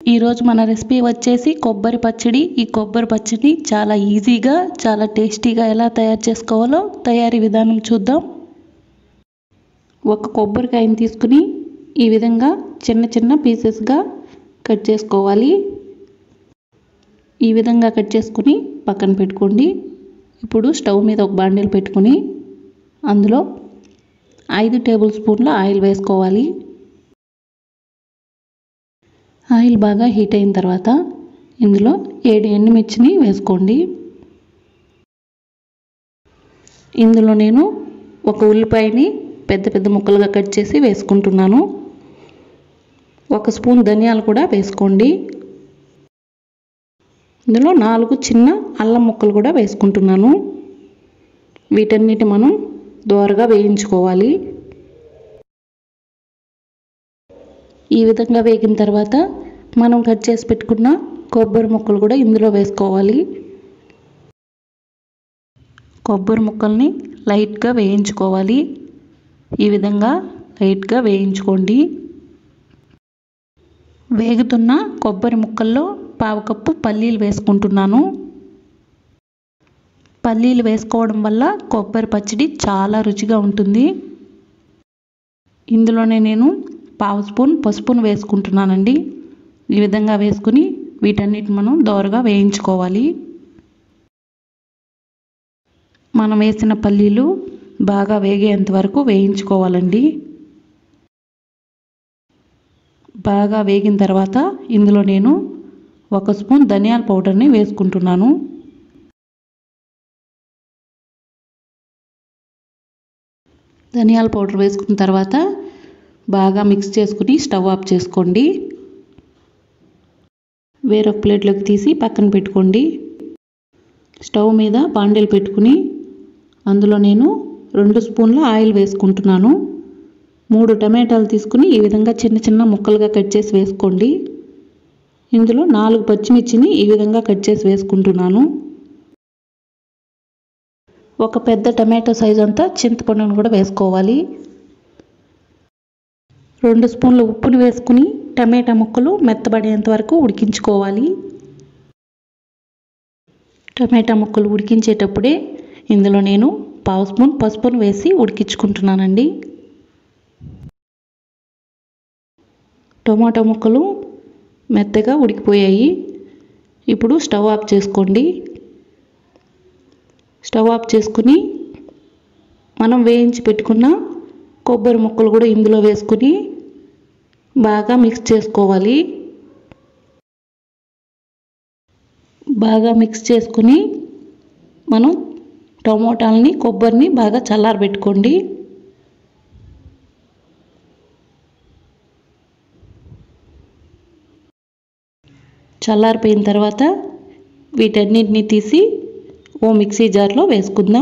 ఈరోజు మన రెసిపీ వచ్చేసి కొబ్బరి పచ్చడి ఈ కొబ్బరి పచ్చడి చాలా ఈజీగా చాలా టేస్టీగా ఎలా తయారు చేసుకోవాలో తయారీ విధానం చూద్దాం ఒక కొబ్బరికాయని తీసుకుని ఈ విధంగా చిన్న చిన్న పీసెస్గా కట్ చేసుకోవాలి ఈ విధంగా కట్ చేసుకుని పక్కన పెట్టుకోండి ఇప్పుడు స్టవ్ మీద ఒక బాండీలు పెట్టుకుని అందులో ఐదు టేబుల్ స్పూన్ల ఆయిల్ వేసుకోవాలి ఆయిల్ బాగా హీట్ అయిన తర్వాత ఇందులో ఏడు ఎండుమిర్చిని వేసుకోండి ఇందులో నేను ఒక ఉల్లిపాయని పెద్ద పెద్ద ముక్కలుగా కట్ చేసి వేసుకుంటున్నాను ఒక స్పూన్ ధనియాలు కూడా వేసుకోండి ఇందులో నాలుగు చిన్న అల్లం ముక్కలు కూడా వేసుకుంటున్నాను వీటన్నిటి మనం దోరగా వేయించుకోవాలి ఈ విధంగా వేగిన తర్వాత మనం కట్ చేసి పెట్టుకున్న కొబ్బరి ముక్కలు కూడా ఇందులో వేసుకోవాలి కొబ్బరి ముక్కల్ని లైట్గా వేయించుకోవాలి ఈ విధంగా లైట్గా వేయించుకోండి వేగుతున్న కొబ్బరి ముక్కల్లో పావు కప్పు పల్లీలు వేసుకుంటున్నాను పల్లీలు వేసుకోవడం వల్ల కొబ్బరి పచ్చడి చాలా రుచిగా ఉంటుంది ఇందులోనే నేను పావు స్పూన్ పసుపును వేసుకుంటున్నానండి ఈ విధంగా వేసుకుని వీటన్నిటి మనం దోరగా వేయించుకోవాలి మనం వేసిన పల్లీలు బాగా వేగేంత వరకు వేయించుకోవాలండి బాగా వేగిన తర్వాత ఇందులో నేను ఒక స్పూన్ ధనియాల పౌడర్ని వేసుకుంటున్నాను ధనియాల పౌడర్ వేసుకున్న తర్వాత బాగా మిక్స్ చేసుకుని స్టవ్ ఆఫ్ చేసుకోండి వేరొక ప్లేట్లోకి తీసి పక్కన పెట్టుకోండి స్టవ్ మీద బాండీలు పెట్టుకుని అందులో నేను రెండు స్పూన్ల ఆయిల్ వేసుకుంటున్నాను మూడు టమాటాలు తీసుకుని ఈ విధంగా చిన్న చిన్న ముక్కలుగా కట్ చేసి వేసుకోండి ఇందులో నాలుగు పచ్చిమిర్చిని ఈ విధంగా కట్ చేసి వేసుకుంటున్నాను ఒక పెద్ద టమాటో సైజ్ అంతా చింతపండును కూడా వేసుకోవాలి రెండు స్పూన్ల ఉప్పుని వేసుకుని టమాటా ముక్కలు మెత్తబడేంత వరకు ఉడికించుకోవాలి టమాటా ముక్కలు ఉడికించేటప్పుడే ఇందులో నేను పావు స్పూన్ పసుపును వేసి ఉడికించుకుంటున్నానండి టమాటా ముక్కలు మెత్తగా ఉడికిపోయాయి ఇప్పుడు స్టవ్ ఆఫ్ చేసుకోండి స్టవ్ ఆఫ్ చేసుకుని మనం వేయించి పెట్టుకున్న కొబ్బరి ముక్కలు కూడా ఇందులో వేసుకుని బాగా మిక్స్ చేసుకోవాలి బాగా మిక్స్ చేసుకుని మనం టమోటాలని కొబ్బరిని బాగా చల్లారబెట్టుకోండి చల్లారిపోయిన తర్వాత వీటన్నిటిని తీసి ఓ మిక్సీ జార్లో వేసుకుందాం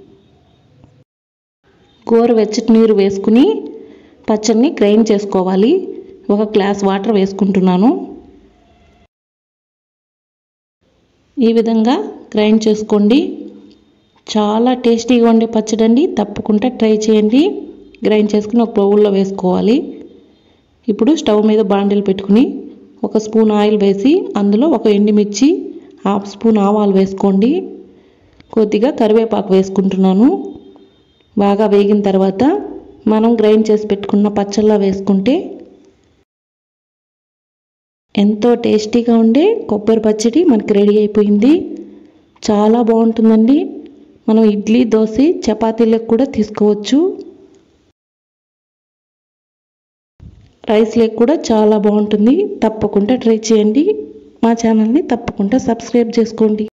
గోరువెచ్చటి నీరు వేసుకుని పచ్చడిని గ్రైండ్ చేసుకోవాలి ఒక గ్లాస్ వాటర్ వేసుకుంటున్నాను ఈ విధంగా గ్రైండ్ చేసుకోండి చాలా టేస్టీగా ఉండే పచ్చడి అండి తప్పకుండా ట్రై చేయండి గ్రైండ్ చేసుకుని ఒక బౌల్లో వేసుకోవాలి ఇప్పుడు స్టవ్ మీద బాండిల్ పెట్టుకుని ఒక స్పూన్ ఆయిల్ వేసి అందులో ఒక ఎండుమిర్చి హాఫ్ స్పూన్ ఆవాలు వేసుకోండి కొద్దిగా కరివేపాకు వేసుకుంటున్నాను బాగా వేగిన తర్వాత మనం గ్రైండ్ చేసి పెట్టుకున్న పచ్చళ్ళ వేసుకుంటే ఎంతో టేస్టీగా ఉండే కొబ్బరి పచ్చడి మనకి రెడీ అయిపోయింది చాలా బాగుంటుందండి మనం ఇడ్లీ దోశ చపాతీలకు కూడా తీసుకోవచ్చు రైస్ లేక్ కూడా చాలా బాగుంటుంది తప్పకుండా ట్రై చేయండి మా ఛానల్ని తప్పకుండా సబ్స్క్రైబ్ చేసుకోండి